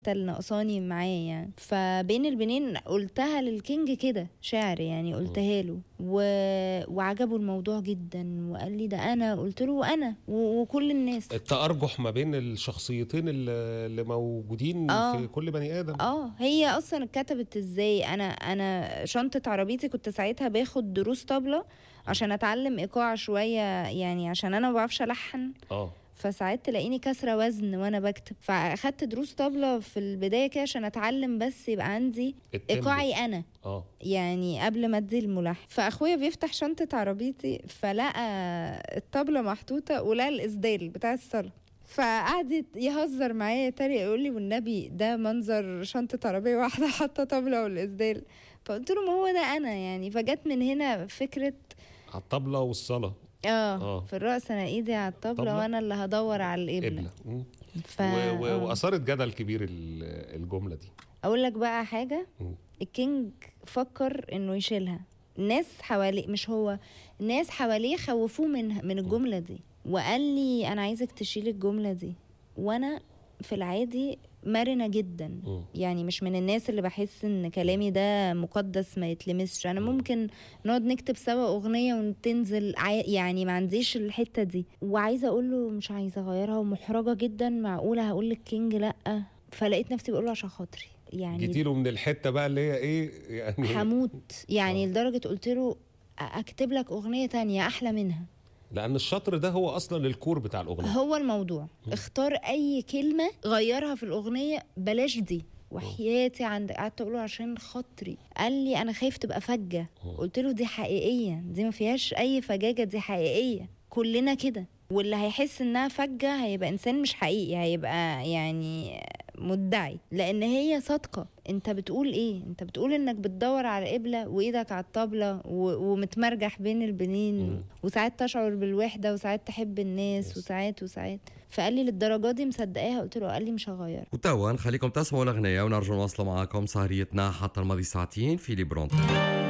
اللي ناقصاني معاه يعني فبين البنين قلتها للكينج كده شعر يعني قلتها له و... وعجبه الموضوع جدا وقال لي ده انا قلت له وانا و... وكل الناس التأرجح ما بين الشخصيتين اللي اللي موجودين آه. في كل بني ادم اه هي اصلا اتكتبت ازاي انا انا شنطه عربيتي كنت ساعتها باخد دروس طبله عشان اتعلم ايقاع شويه يعني عشان انا ما بعرفش الحن اه فساعات تلاقيني كسرة وزن وانا بكتب فاخدت دروس طبلة في البداية كده عشان اتعلم بس يبقى عندي التيمبو. ايقاعي انا اه يعني قبل ما ادي الملحن فاخويا بيفتح شنطة عربيتي فلقى الطبلة محطوطة ولقى الاسدال بتاع الصلاة فقعدت يهزر معايا تاني يقول لي والنبي ده منظر شنطة عربية واحدة حاطة طبلة والاسدال فقلت له ما هو ده انا يعني فجت من هنا فكرة على الطبلة والصلاة اه, آه. في الرأس انا ايدي على الطبلة طبلة. وانا اللي هدور على القبلة قبلة مم. ف... و... آه. و... وأثارت جدل كبير ال- الجملة دي اقول لك بقى حاجه مم. الكينج فكر انه يشيلها ناس حواليه مش هو ناس حواليه خوفوه من من الجمله دي وقال لي انا عايزك تشيل الجمله دي وانا في العادي مرنه جدا مم. يعني مش من الناس اللي بحس ان كلامي ده مقدس ما يتلمسش انا ممكن نقعد نكتب سوا اغنيه وتنزل عا- يعني ما عنديش الحته دي وعايزه اقول له مش عايزه اغيرها ومحرجه جدا معقوله هقول للكينج لا فلقيت نفسي بقول له عشان خاطري يعني جيتي له من الحتة بقى اللي هي ايه يعني هموت يعني آه. لدرجة قلت له اكتب لك اغنية تانية احلى منها لأن الشطر ده هو أصلا الكور بتاع الأغنية هو الموضوع اختار اي كلمة غيرها في الاغنية بلاش دي وحياتي عند قعدت اقول له عشان خاطري قال لي انا خايف تبقى فجة قلت له دي حقيقية دي ما فيهاش اي فجاجة دي حقيقية كلنا كده واللي هيحس انها فجة هيبقى انسان مش حقيقي هيبقى يعني مدعي لان هي صادقة انت بتقول ايه انت بتقول انك بتدور على قبلة وايدك على الطبلة و... ومتمرجح بين البنين مم. وساعات تشعر بالوحدة وساعات تحب الناس يس. وساعات وساعات فقال لي للدرجة دي مصدقاها قلت له قال لي مش هغير وتوا نخليكم تسمعوا الأغنية ونرجع نواصلوا معاكم سهريتنا حتى الماضي ساعتين في ليبرونتو